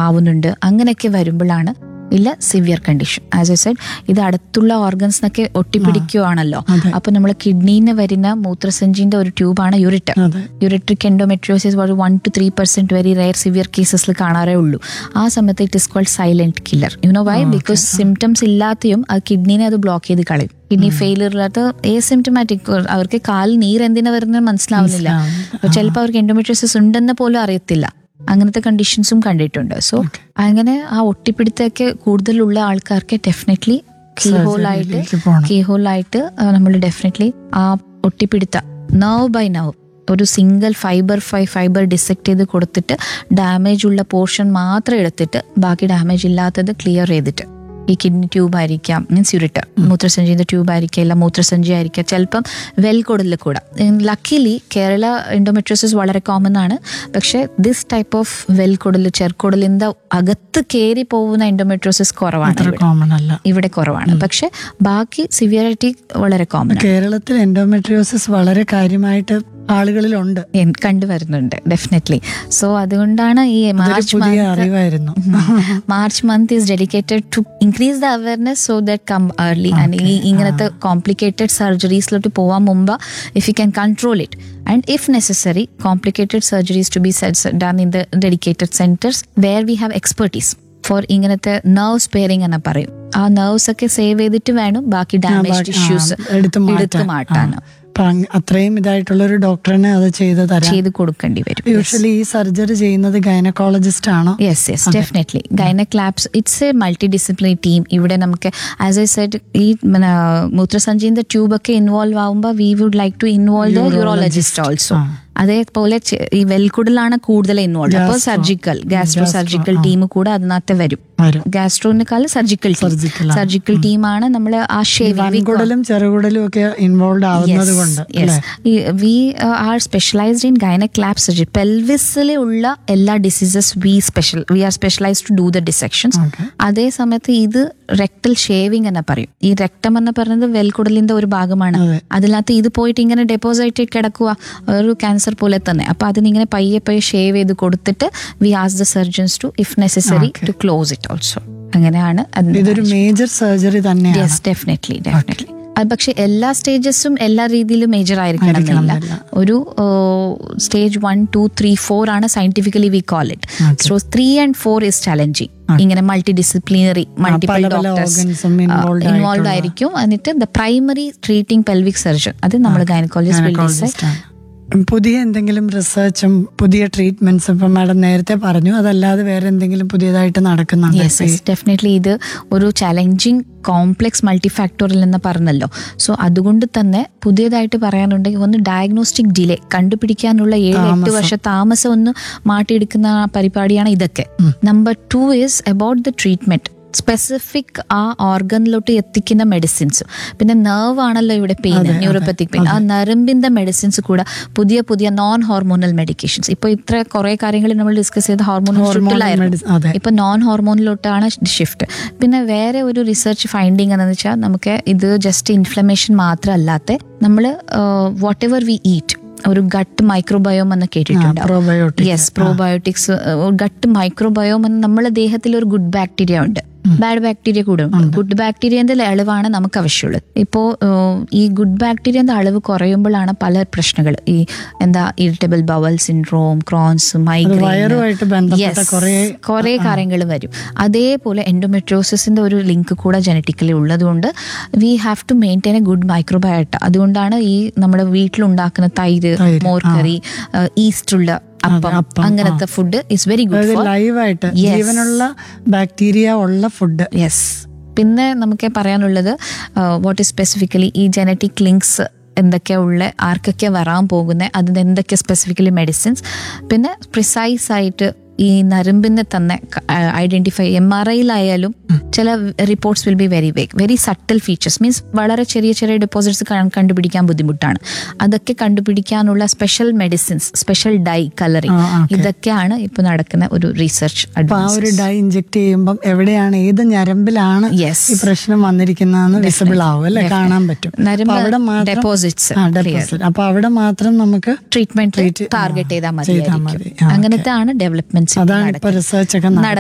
ആവുന്നുണ്ട് അങ്ങനെയൊക്കെ വരുമ്പോഴാണ് ഇല്ല severe condition as a side ഇത് അടുത്തുള്ള ഓർഗൻസിനൊക്കെ ഒട്ടിപ്പിടിക്കുവാണല്ലോ അതെ. അപ്പൊ നമ്മൾ കിഡ്നിന്ന് വരുന്ന മൂത്രസഞ്ചിന്റെ ഒരു ട്യൂബാണ് യൂറിറ്റർ അതെ യൂറിട്രിക് എൻഡോമെട്രിയോസിസ് ഒരു one two three percent very rare severe കേസസിൽ കാണാറേ ഉള്ളൂ ആ സമയത്ത് it is called silent killer you know why because symptoms ഇല്ലാതെയും അത് കിഡ്നിനെ അത് ബ്ലോക്ക് ചെയ്ത് കളയും കിഡ്നി ഫെയിലിയർ ഇല്ലാത്ത ഏ സിംറ്റമാറ്റിക് അവർക്ക് കാലിൽ നീര് എന്തിനാ വരുന്നത് മനസ്സിലാവുന്നില്ല മനസ്സിലാവുന്നില്ല. ചിലപ്പോൾ അവർക്ക് എൻഡോമെട്രിയോസിസ് ഉണ്ടെന്ന് പോലും അറിയത്തില്ല അങ്ങനത്തെ കണ്ടീഷൻസും കണ്ടിട്ടുണ്ട് സോ Okay. അങ്ങനെ ആ ഒട്ടിപ്പിടുത്തൊക്കെ കൂടുതലുള്ള ആൾക്കാർക്ക് ഡെഫിനറ്റ്ലി കീഹോളായിട്ട് സർജറിയിലേക്ക് പോണം കീഹോളായിട്ട് നമ്മൾ ഡെഫിനറ്റ്ലി ആ ഒട്ടിപ്പിടുത്ത നർവ് ബൈ നർവ് ഒരു single fibre fi fibre dissect ചെയ്ത് കൊടുത്തിട്ട് ഡാമേജ് ഉള്ള പോർഷൻ മാത്രം എടുത്തിട്ട് ബാക്കി ഡാമേജ് ഇല്ലാത്തത് ക്ലിയർ ചെയ്തിട്ട് ഈ കിഡ്നി ട്യൂബ് ആയിരിക്കാം മീൻസ് യൂരിറ്റർ മൂത്രസഞ്ചിന്റെ ട്യൂബ് ആയിരിക്കാം ഇല്ല മൂത്രസഞ്ചി ആയിരിക്കാം ചിലപ്പം വെൽ കുടലിൽ കൂടെ ലക്കിലി കേരള എൻഡോമെട്രോസിസ് വളരെ കോമൺ ആണ് പക്ഷെ ദിസ് ടൈപ്പ് ഓഫ് വെൽ കുടൽ ചെറുകുടലിന്റെ അകത്ത് കയറി പോകുന്ന എൻഡോമെട്രോസിസ് കുറവാണ് അത്ര ഇവിടെ. കോമൺ അല്ല ഇവിടെ കുറവാണ് പക്ഷെ ബാക്കി സിവിയറിറ്റി വളരെ കോമൺ കേരളത്തിൽ എൻഡോമെട്രിയോസിസ് വളരെ കാര്യമായിട്ട് ആളുകളിലുണ്ട് കണ്ടുവരുന്നുണ്ട് ഡെഫിനറ്റ്ലി സോ അതുകൊണ്ടാണ് ഈ അതൊരു മാർച്ച് പുതിയ മന്ത് അറിവായിരുന്നു March month is dedicated to increase the awareness so that come early and ഈ ഇങ്ങനത്തെ കോംപ്ലിക്കേറ്റഡ് സർജറീസിലോട്ട് പോവാൻ മുമ്പ് if you can control it and if necessary complicated surgeries to be done in the dedicated centres where we have expertise for ഇങ്ങനത്തെ nerve sparing എന്ന് പറയും ആ nerves ഒക്കെ സേവ് ചെയ്തിട്ട് വേണം ബാക്കി ഡാമേജ് ബാക്കി- ടിഷ്യൂസ് ആ, എടുത്ത് എടുത്ത് മാറ്റാൻ. മാറ്റാൻ അപ്പൊ അങ്ങ് അത്രയും ഇതായിട്ടുള്ള ഒരു ഡോക്ടറിനെ അത് ചെയ്ത് തരാം ചെയ്ത് കൊടുക്കേണ്ടി വരും യൂഷ്വലി ഈ സർജറി ചെയ്യുന്നത് ഗൈനക്കോളജിസ്റ്റ് ആണോ yes yes definitely gynaec labs it's a multi disciplinary team ഇവിടെ നമുക്ക് ആസ് ഐ സെഡ് ഈ പിന്നെ, മൂത്രസഞ്ചിന്റെ ട്യൂബ് ഒക്കെ ഇൻവോൾവ് ആവുമ്പോൾ we would like to involve the urologist also ആ. അതേപോലെ ചെ- ഈ വെൽക്കുടലാണ് കൂടുതൽ ഇൻവോൾവ് അപ്പോൾ Gastro. Surgical gastro Gastro, surgical ആ. ടീം കൂടെ അതിനകത്ത് വരും വരും ഗാസ്ട്രോനേക്കാൾ സർജിക്കൽ Surgical ആണ്. സർജിക്കൽ ടീമാണ് നമ്മൾ ആ ഷേവിംഗ് വൻകുടലും ചെറുകുടലും ഒക്കെ ഇൻവോൾവ് ആവുന്നത് കൊണ്ട് അല്ലേ we are specialised in gynaec lab surgery പെൽവിസിലെ ഉള്ള എല്ലാ diseases we special we are specialised to do the dissections Okay. അതേ സമയത്ത് ഇത് റെക്ടൽ ഷേവിംഗ് എന്ന് പറയും ഈ റെക്ടം എന്ന് പറയുന്നത് വെൽക്കുടലിന്റെ ഒരു ഭാഗമാണ് അതെ. അതിനകത്ത് ഇത് പോയിട്ട് ഇങ്ങനെ ഡെപ്പോസിറ്റ് കിടക്കുക ഒരു ക്യാൻസർ പോലെ തന്നെ അപ്പൊ അതിനിങ്ങനെ പയ്യെ പയ്യെ ഷേവ് ചെയ്ത് കൊടുത്തിട്ട് we as the surgeons to if necessary to close it also അങ്ങനെയാണ് അതിന്റെ ഇതൊരു മേജർ സർജറി തന്നെയാണ് യെസ് ഡെഫിനറ്റ്ലി ഡെഫിനറ്റ്ലി പക്ഷെ എല്ലാ സ്റ്റേജസും എല്ലാ രീതിയിലും മേജർ ആയിരിക്കണം എന്നില്ല ആയിരിക്കണമെന്നില്ല. ഒരു stage one two three four ആണ് scientifically we call it Okay. So three and four is challenging ഇങ്ങനെ മൾട്ടി ഡിസിപ്ലിനറി മൾട്ടിപ്പിൾ പല പല ഡോക്ടേഴ്സ് organs ഉം involved ഇൻവോൾവ് ആയിട്ടുള്ള- ആയിരിക്കും എന്നിട്ട് the primary treating pelvic surgeon അത് നമ്മൾ ഗൈനക്കോളജിസ്റ്റ് വിൽ ഡിസൈഡ് Gynecologist ആണ്. പുതിയ എന്തെങ്കിലും റിസർച്ചും പുതിയ ട്രീറ്റ്മെന്റ്സും ഇപ്പൊ മാഡം നേരത്തെ പറഞ്ഞു അതല്ലാതെ വേറെ എന്തെങ്കിലും പുതിയതായിട്ട് നടക്കുന്നുണ്ട് യെസ് യെസ് ഡെഫിനറ്റ്ലി ഇത് ഒരു ചലഞ്ചിങ് കോംപ്ലെക്സ് മൾട്ടിഫാക്ടോറിയൽ എന്ന് പറഞ്ഞല്ലോ സോ അതുകൊണ്ട് തന്നെ പുതിയതായിട്ട് പറയാനുണ്ടെങ്കിൽ ഒന്ന് ഡയഗ്നോസ്റ്റിക് ഡിലേ കണ്ടുപിടിക്കാനുള്ള ഏഴ് എട്ട് താമസം. വർഷ താമസം ഒന്ന് മാറ്റിയെടുക്കുന്ന ആ പരിപാടിയാണ് ഇതൊക്കെ number two is about the treatment specific ആ ഓർഗനിലോട്ട് എത്തിക്കുന്ന മെഡിസിൻസ് പിന്നെ നെർവ് ആണല്ലോ ഇവിടെ പെയിൻ അതെ, ന്യൂറോപ്പത്തിക് പെയിൻ ആ നരമ്പിന്റെ മെഡിസിൻസ് കൂടെ പുതിയ പുതിയ നോൺ ഹോർമോണൽ മെഡിക്കേഷൻസ് ഇപ്പൊ ഇത്ര കുറെ കാര്യങ്ങൾ നമ്മൾ ഡിസ്കസ് ചെയ്ത ഹോർമോണൽ Hormonal medicine, അതെ. ഇപ്പൊ നോൺ ഹോർമോണിലോട്ടാണ് ഷിഫ്റ്റ് പിന്നെ വേറെ ഒരു റിസർച്ച് ഫൈൻഡിങ് എന്ന് വെച്ചാൽ നമുക്ക് ഇത് ജസ്റ്റ് ഇൻഫ്ലമേഷൻ മാത്രമല്ലാത്ത നമ്മൾ വാട്ട് എവർ വി ഈറ്റ് ഒരു ഗട്ട് മൈക്രോബയോം എന്ന് കേട്ടിട്ടുണ്ട് probiotic. Yes probiotics gut microbiome എന്ന് നമ്മുടെ ദേഹത്തിൽ ഒരു ഗുഡ് ബാക്ടീരിയ ഉണ്ട് ബാഡ് ബാക്ടീരിയ കൂടെ ഉണ്ട് ഗുഡ് ബാക്ടീരിയന്റെ അളവാണ് നമുക്ക് ആവശ്യമുള്ളത് ഇപ്പോ ഏഹ്, ഈ ഗുഡ് ബാക്ടീരിയന്റെ അളവ് കുറയുമ്പോഴാണ് പല പ്രശ്നങ്ങൾ ഈ എന്താ irritable bowel syndrome Crohn's migraine വയറുമായിട്ട് ബന്ധപ്പെട്ട കുറേ കുറെ കാര്യങ്ങൾ വരും അതേപോലെ എൻഡോമെട്രോസിന്റെ ഒരു ലിങ്ക് കൂടെ ജനറ്റിക്കലി ഉള്ളതുകൊണ്ട് we have to maintain a good microbiota അതുകൊണ്ടാണ് ഈ നമ്മുടെ വീട്ടിലുണ്ടാക്കുന്ന തൈര് തൈര്, മോർക്കറി ഈസ്റ്റ് ഉള്ള അപ്പം അപ്പം, അങ്ങനത്തെ ഫുഡ് ഇസ് വെരി ഗുഡ് അതായത് ഫോർ ലൈവായിട്ട് Yes. ജീവനുള്ള ബാക്ടീരിയ ഉള്ള ഫുഡ് യെസ് പിന്നെ നമുക്ക് പറയാനുള്ളത് വാട്ട് ഈസ് സ്പെസിഫിക്കലി ഈ ജനറ്റിക് ലിങ്ക്സ് എന്തൊക്കെയാ ഉള്ള ആർക്കൊക്കെ വരാൻ പോകുന്നത് അതിന് എന്തൊക്കെ സ്പെസിഫിക്കലി മെഡിസിൻസ് പിന്നെ പ്രിസൈസ് ആയിട്ട് ഈ നരമ്പിനെ തന്നെ ഐഡന്റിഫൈ എം ആർ ഐയിലായാലും ചില reports will be very vague very subtle features means വളരെ ചെറിയ ചെറിയ ഡെപ്പോസിറ്റ്സ് കണ്ടുപിടിക്കാൻ ബുദ്ധിമുട്ടാണ് അതൊക്കെ കണ്ടുപിടിക്കാനുള്ള special medicines special dye colouring ആ, okay. ഇതൊക്കെയാണ് ഇപ്പൊ നടക്കുന്ന ഒരു റിസർച്ച് അപ്പൊ ആ ഒരു ഡൈ ഇഞ്ചെക്ട് ചെയ്യുമ്പോൾ എവിടെയാണ് ഏത് ഞരമ്പിലാണ് Yes. ഈ പ്രശ്നം വന്നിരിക്കുന്നതെന്ന് വിസിബിൾ ആവും അല്ലെ കാണാൻ പറ്റും നരമ്പ് അപ്പൊ അവിടെ മാത്രം deposits ആ, deposit. അപ്പൊ അവിടെ മാത്രം നമുക്ക് ട്രീറ്റ്മെന്റ് Treat- ടാർഗറ്റ് ചെയ്താൽ ചെയ്താൽ മതി മതി. ആ, അങ്ങനത്തെ ആണ് ഡെവലപ്മെന്റ്സ് അതാണ് ഇപ്പൊ റിസർച്ച് ഒക്കെ നടക്കുന്നത്.